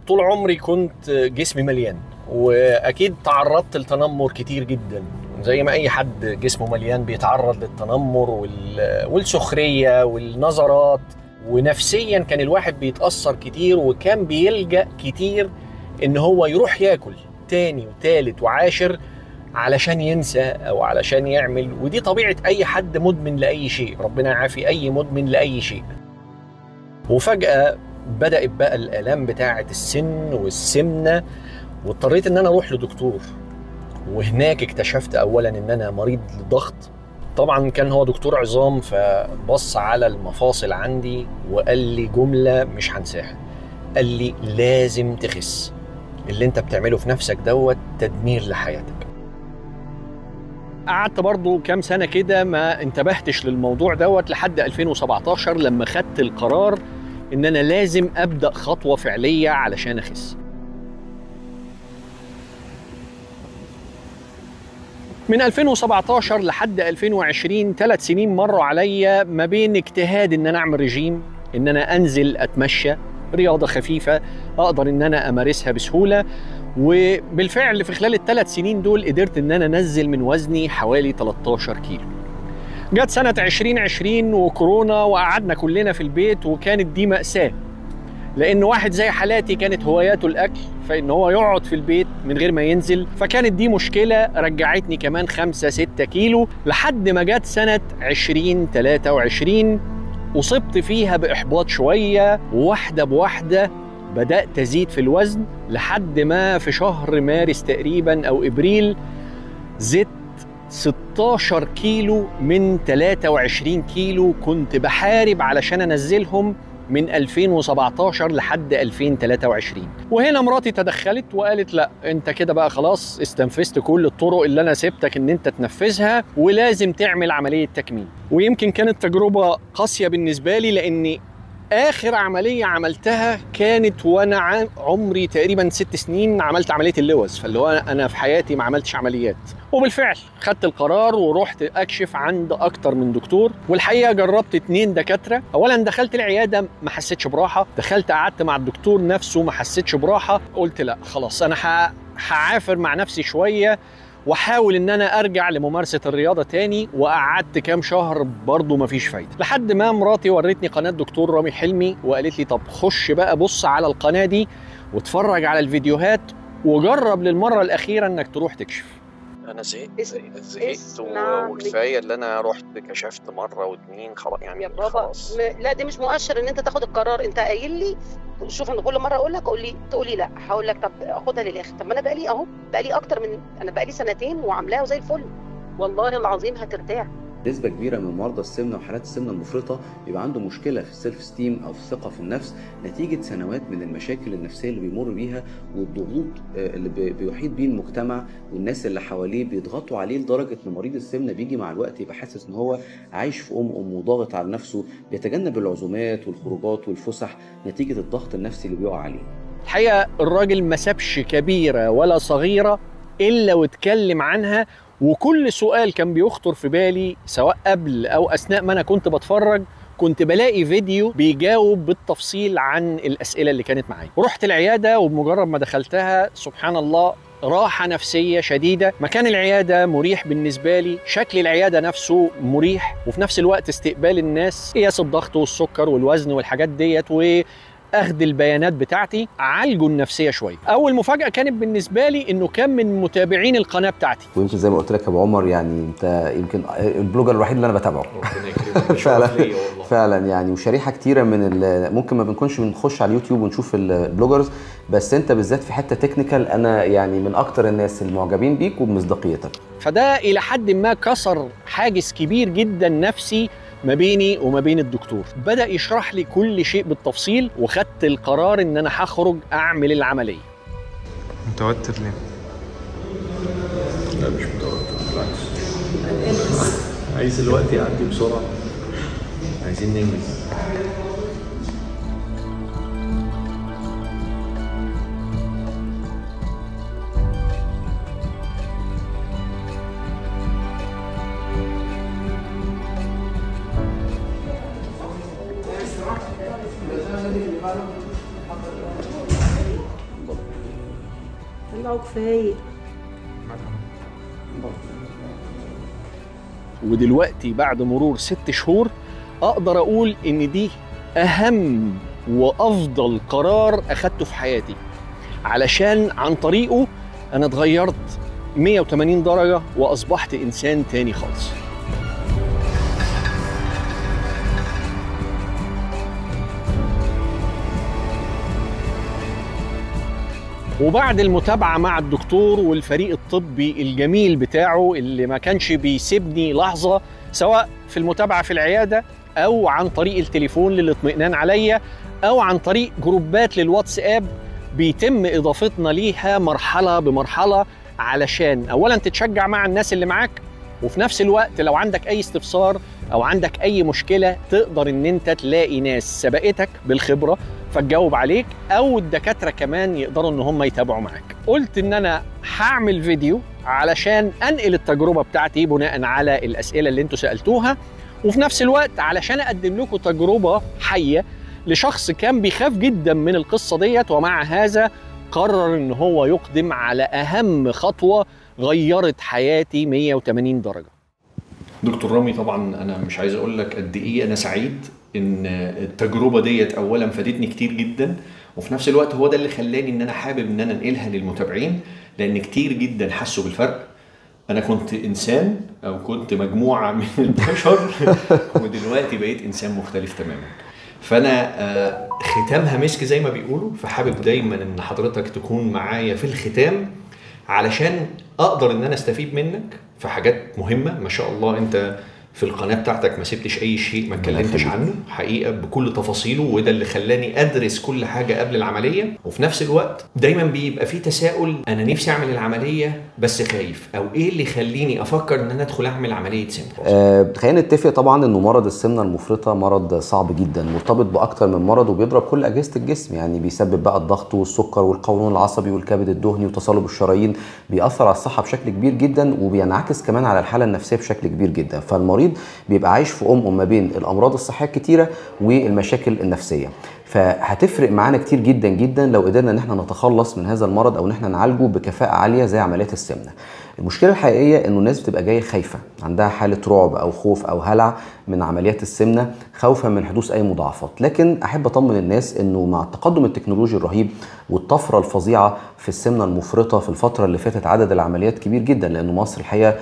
طول عمري كنت جسمي مليان واكيد تعرضت لتنمر كتير جدا زي ما اي حد جسمه مليان بيتعرض للتنمر وال- والسخريه والنظرات ونفسيا كان الواحد بيتاثر كتير وكان بيلجا كتير ان هو يروح ياكل تاني وتالت وعاشر علشان ينسى او علشان يعمل ودي طبيعه اي حد مدمن لاي شيء ربنا يعافي اي مدمن لاي شيء وفجاه بدات بقى الالام بتاعه السن والسمنه واضطريت ان انا اروح لدكتور وهناك اكتشفت اولا ان انا مريض ضغط طبعا كان هو دكتور عظام فبص على المفاصل عندي وقال لي جمله مش هنساها قال لي لازم تخس اللي انت بتعمله في نفسك دوت تدمير لحياتك قعدت برضو كام سنة كده ما انتبهتش للموضوع دوت لحد 2017 لما خدت القرار ان انا لازم ابدأ خطوة فعلية علشان اخس من 2017 لحد 2020 ثلاث سنين مروا عليا ما بين اجتهاد ان انا اعمل رجيم ان انا انزل اتمشى رياضه خفيفه اقدر ان انا امارسها بسهوله وبالفعل في خلال الثلاث سنين دول قدرت ان انا انزل من وزني حوالي 13 كيلو جت سنة 2020 وكورونا وقعدنا كلنا في البيت وكانت دي مأساة لأن واحد زي حالاتي كانت هواياته الأكل فإن هو يقعد في البيت من غير ما ينزل فكانت دي مشكلة رجعتني كمان 5 6 كيلو لحد ما جت سنة 2023 أصبت فيها بإحباط شوية وواحدة بواحدة بدأت أزيد في الوزن لحد ما في شهر مارس تقريبا أو إبريل زدت 16 كيلو من 23 كيلو كنت بحارب علشان أنزلهم من 2017 لحد 2023 وهنا مراتي تدخلت وقالت لا انت كده بقى خلاص استنفذت كل الطرق اللي انا سبتك ان انت تنفذها ولازم تعمل عمليه تكميم ويمكن كانت تجربه قاسيه بالنسبه لي لاني اخر عمليه عملتها كانت وانا ع- عمري تقريبا ست سنين عملت عمليه اللوز فاللي هو انا في حياتي ما عملتش عمليات وبالفعل خدت القرار ورحت اكشف عند اكتر من دكتور والحقيقه جربت اتنين دكاتره اولا دخلت العياده ما حسيتش براحه دخلت قعدت مع الدكتور نفسه ما حسيتش براحه قلت لا خلاص انا ه- هعافر مع نفسي شويه واحاول ان انا ارجع لممارسه الرياضه تاني وقعدت كام شهر برضه مفيش فايده لحد ما مراتي ورتني قناه دكتور رامي حلمي وقالت لي طب خش بقى بص على القناه دي واتفرج على الفيديوهات وجرب للمره الاخيره انك تروح تكشف انا زهقت اس- زهقت اسمع و- وكفايه اللي انا رحت كشفت مره واتنين خلاص يعني يا بابا خلاص م... لا دي مش مؤشر ان انت تاخد القرار انت قايل لي شوف انا كل مره اقول لك اقول لي تقول لي لا هقول لك طب خدها للاخر طب ما انا بقالي اهو بقالي اكتر من انا بقالي سنتين وعاملاها وزي الفل والله العظيم هترتاح نسبة كبيرة من مرضى السمنة وحالات السمنة المفرطة بيبقى عنده مشكلة في السيلف ستيم أو في الثقة في النفس نتيجة سنوات من المشاكل النفسية اللي بيمر بيها والضغوط آه، اللي بي- بيحيط بيه المجتمع والناس اللي حواليه بيضغطوا عليه لدرجة إن مريض السمنة بيجي مع الوقت يبقى حاسس إن هو عايش في أم أم وضاغط على نفسه بيتجنب العزومات والخروجات والفسح نتيجة الضغط النفسي اللي بيقع عليه الحقيقه الراجل ما سابش كبيره ولا صغيره الا واتكلم عنها وكل سؤال كان بيخطر في بالي سواء قبل او اثناء ما انا كنت بتفرج كنت بلاقي فيديو بيجاوب بالتفصيل عن الاسئله اللي كانت معايا رحت العياده وبمجرد ما دخلتها سبحان الله راحة نفسية شديدة مكان العيادة مريح بالنسبة لي شكل العيادة نفسه مريح وفي نفس الوقت استقبال الناس قياس الضغط والسكر والوزن والحاجات ديت و اخذ البيانات بتاعتي عالجوا النفسيه شويه اول مفاجاه كانت بالنسبه لي انه كان من متابعين القناه بتاعتي ويمكن زي ما قلت لك يا ابو عمر يعني انت يمكن البلوجر الوحيد اللي انا بتابعه فعلا فعلا يعني وشريحه كتيره من ال- ممكن ما بنكونش بنخش على اليوتيوب ونشوف البلوجرز بس انت بالذات في حته تكنيكال انا يعني من اكتر الناس المعجبين بيك وبمصداقيتك فده الى حد ما كسر حاجز كبير جدا نفسي ما بيني وما بين الدكتور بدا يشرح لي كل شيء بالتفصيل وخدت القرار ان انا هخرج اعمل العمليه متوتر ليه؟ لا مش متوتر بالعكس عايز الوقت يعدي بسرعة عايزين ننجز طلعوك فايق ودلوقتي بعد مرور ست شهور اقدر اقول ان دي اهم وافضل قرار اخدته في حياتي علشان عن طريقه انا اتغيرت 180 درجه واصبحت انسان تاني خالص وبعد المتابعة مع الدكتور والفريق الطبي الجميل بتاعه اللي ما كانش بيسيبني لحظة سواء في المتابعة في العيادة أو عن طريق التليفون للاطمئنان عليا أو عن طريق جروبات للواتساب بيتم إضافتنا ليها مرحلة بمرحلة علشان أولا تتشجع مع الناس اللي معاك وفي نفس الوقت لو عندك أي استفسار أو عندك أي مشكلة تقدر إن أنت تلاقي ناس سبقتك بالخبرة فتجاوب عليك او الدكاتره كمان يقدروا ان هم يتابعوا معاك قلت ان انا هعمل فيديو علشان انقل التجربه بتاعتي بناء على الاسئله اللي انتوا سالتوها وفي نفس الوقت علشان اقدم لكم تجربه حيه لشخص كان بيخاف جدا من القصه ديت ومع هذا قرر ان هو يقدم على اهم خطوه غيرت حياتي 180 درجه دكتور رامي طبعا انا مش عايز اقول لك قد ايه انا سعيد ان التجربه ديت اولا فادتني كتير جدا وفي نفس الوقت هو ده اللي خلاني ان انا حابب ان انا انقلها للمتابعين لان كتير جدا حسوا بالفرق انا كنت انسان او كنت مجموعه من البشر ودلوقتي بقيت انسان مختلف تماما فانا آه، ختامها مسك زي ما بيقولوا فحابب دايما ان حضرتك تكون معايا في الختام علشان اقدر ان انا استفيد منك في حاجات مهمه ما شاء الله انت في القناه بتاعتك ما سبتش اي شيء ما اتكلمتش عنه حقيقه بكل تفاصيله وده اللي خلاني ادرس كل حاجه قبل العمليه وفي نفس الوقت دايما بيبقى في تساؤل انا نفسي اعمل العمليه بس خايف او ايه اللي يخليني افكر ان انا ادخل اعمل عمليه سمنه آه خلينا نتفق طبعا انه مرض السمنه المفرطه مرض صعب جدا مرتبط باكتر من مرض وبيضرب كل اجهزه الجسم يعني بيسبب بقى الضغط والسكر والقولون العصبي والكبد الدهني وتصلب الشرايين بيأثر على الصحه بشكل كبير جدا وبينعكس كمان على الحاله النفسيه بشكل كبير جدا فالمريض بيبقى عايش في ام ما بين الامراض الصحيه الكتيره والمشاكل النفسيه فهتفرق معانا كتير جدا جدا لو قدرنا ان احنا نتخلص من هذا المرض او ان احنا نعالجه بكفاءه عاليه زي عمليات السمنه المشكله الحقيقيه انه الناس بتبقى جايه خايفه عندها حاله رعب او خوف او هلع من عمليات السمنه خوفا من حدوث اي مضاعفات لكن احب اطمن الناس انه مع التقدم التكنولوجي الرهيب والطفره الفظيعه في السمنه المفرطه في الفتره اللي فاتت عدد العمليات كبير جدا لانه مصر الحقيقه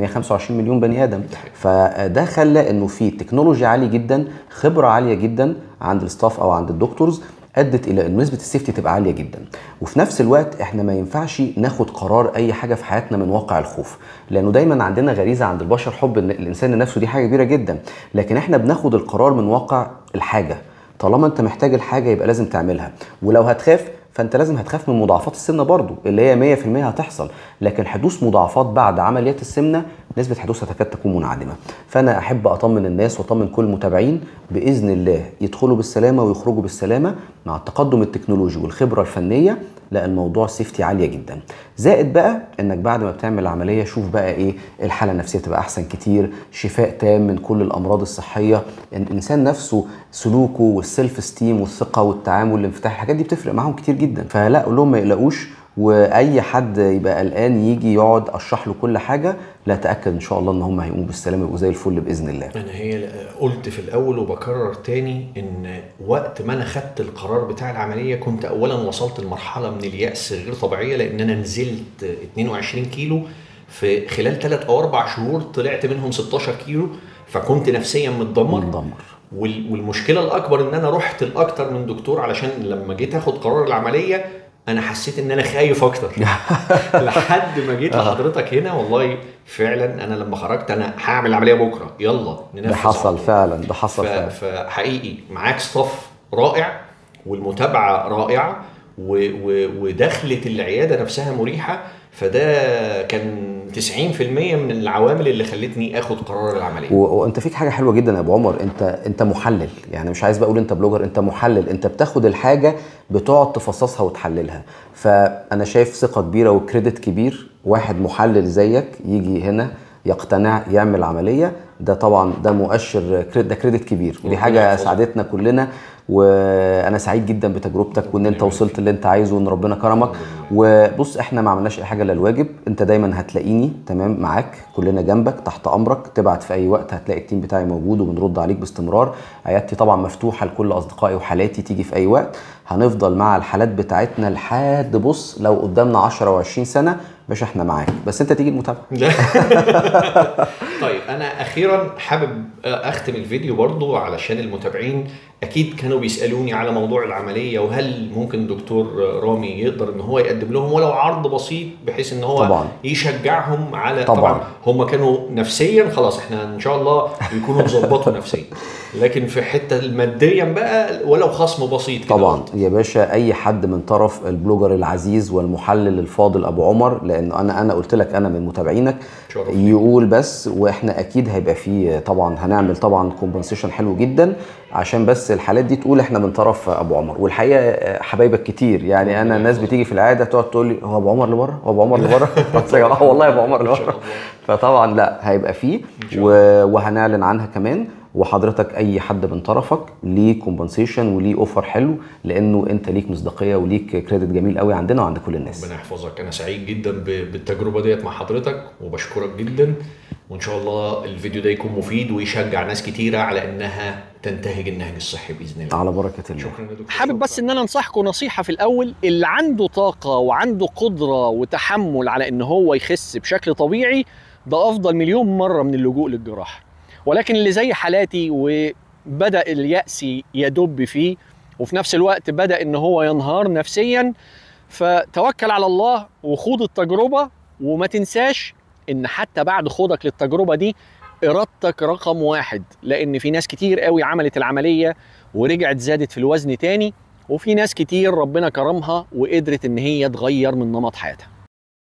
125 مليون بني ادم فده خلى انه في تكنولوجيا عاليه جدا خبره عاليه جدا عند الستاف او عند الدكتورز ادت الى ان نسبه السيفتي تبقى عاليه جدا وفي نفس الوقت احنا ما ينفعش ناخد قرار اي حاجه في حياتنا من واقع الخوف لانه دايما عندنا غريزه عند البشر حب الانسان لنفسه دي حاجه كبيره جدا لكن احنا بناخد القرار من واقع الحاجه طالما انت محتاج الحاجه يبقى لازم تعملها ولو هتخاف فانت لازم هتخاف من مضاعفات السمنه برضو اللي هي 100% هتحصل لكن حدوث مضاعفات بعد عمليات السمنه نسبه حدوثها تكاد تكون منعدمه فانا احب اطمن الناس واطمن كل المتابعين باذن الله يدخلوا بالسلامه ويخرجوا بالسلامه مع التقدم التكنولوجي والخبره الفنيه لا الموضوع سيفتي عاليه جدا زائد بقى انك بعد ما بتعمل العمليه شوف بقى ايه الحاله النفسيه تبقى احسن كتير شفاء تام من كل الامراض الصحيه الانسان نفسه سلوكه والسيلف ستيم والثقه والتعامل والانفتاح الحاجات دي بتفرق معاهم كتير جدا فلا قول لهم ما يقلقوش واي حد يبقى قلقان يجي يقعد اشرح له كل حاجه لا تاكد ان شاء الله ان هم هيقوموا بالسلامه يبقوا زي الفل باذن الله انا هي قلت في الاول وبكرر تاني ان وقت ما انا خدت القرار بتاع العمليه كنت اولا وصلت لمرحله من الياس غير طبيعيه لان انا نزلت 22 كيلو في خلال ثلاث او اربع شهور طلعت منهم 16 كيلو فكنت نفسيا متدمر متدمر والمشكله الاكبر ان انا رحت لاكتر من دكتور علشان لما جيت اخد قرار العمليه انا حسيت ان انا خايف اكتر لحد ما جيت لحضرتك هنا والله فعلا انا لما خرجت انا هعمل عمليه بكره يلا ننفذ ده حصل فعلا ده حصل ف... فعلا فحقيقي معاك ستاف رائع والمتابعه رائعه و... و... ودخلة العياده نفسها مريحه فده كان 90% من العوامل اللي خلتني اخد قرار العمليه و... وانت فيك حاجه حلوه جدا يا ابو عمر انت انت محلل يعني مش عايز بقول انت بلوجر انت محلل انت بتاخد الحاجه بتقعد تفصصها وتحللها فانا شايف ثقه كبيره وكريدت كبير واحد محلل زيك يجي هنا يقتنع يعمل عمليه ده طبعا ده مؤشر كريد- ده كريدت كبير ودي ربنا حاجه يحفظك. ساعدتنا كلنا وانا سعيد جدا بتجربتك وان انت وصلت اللي انت عايزه وان ربنا كرمك وبص احنا ما عملناش اي حاجه الا الواجب انت دايما هتلاقيني تمام معاك كلنا جنبك تحت امرك تبعت في اي وقت هتلاقي التيم بتاعي موجود وبنرد عليك باستمرار عيادتي طبعا مفتوحه لكل اصدقائي وحالاتي تيجي في اي وقت هنفضل مع الحالات بتاعتنا لحد بص لو قدامنا 10 و20 سنه باشا احنا معاك بس انت تيجي المتابعه طيب انا اخيرا حابب اختم الفيديو برضو علشان المتابعين اكيد كانوا بيسالوني على موضوع العمليه وهل ممكن دكتور رامي يقدر ان هو يقدم لهم ولو عرض بسيط بحيث ان هو طبعاً. يشجعهم على طبعاً. هم كانوا نفسيا خلاص احنا ان شاء الله يكونوا اتظبطوا نفسيا لكن في حته ماديا بقى ولو خصم بسيط كده طبعا يا باشا اي حد من طرف البلوجر العزيز والمحلل الفاضل ابو عمر لان انا انا قلت لك انا من متابعينك شرف. يقول بس واحنا اكيد هيبقى فيه طبعا هنعمل طبعا كومبنسيشن حلو جدا عشان بس الحالات دي تقول احنا من طرف ابو عمر والحقيقه آه، حبايبك كتير يعني انا الناس بتيجي في العاده تقعد تقول لي هو ابو عمر اللي بره هو ابو عمر اللي بره قلت يا جماعه والله ابو عمر اللي شاء بره الله. فطبعا لا هيبقى فيه شاء و- وهنعلن عنها كمان وحضرتك اي حد من طرفك ليه كومبنسيشن وليه اوفر حلو لانه انت ليك مصداقيه وليك كريدت جميل قوي عندنا وعند كل الناس ربنا يحفظك انا سعيد جدا ب- بالتجربه ديت مع حضرتك وبشكرك جدا وان شاء الله الفيديو ده يكون مفيد ويشجع ناس كتيره على انها تنتهج النهج الصحي باذن الله على بركه الله شكرا يا دكتور حابب بس ان انا انصحكم نصيحه في الاول اللي عنده طاقه وعنده قدره وتحمل على ان هو يخس بشكل طبيعي ده افضل مليون مره من اللجوء للجراحه ولكن اللي زي حالاتي وبدا الياس يدب فيه وفي نفس الوقت بدا ان هو ينهار نفسيا فتوكل على الله وخوض التجربه وما تنساش ان حتى بعد خوضك للتجربه دي ارادتك رقم واحد لان في ناس كتير قوي عملت العمليه ورجعت زادت في الوزن تاني وفي ناس كتير ربنا كرمها وقدرت ان هي تغير من نمط حياتها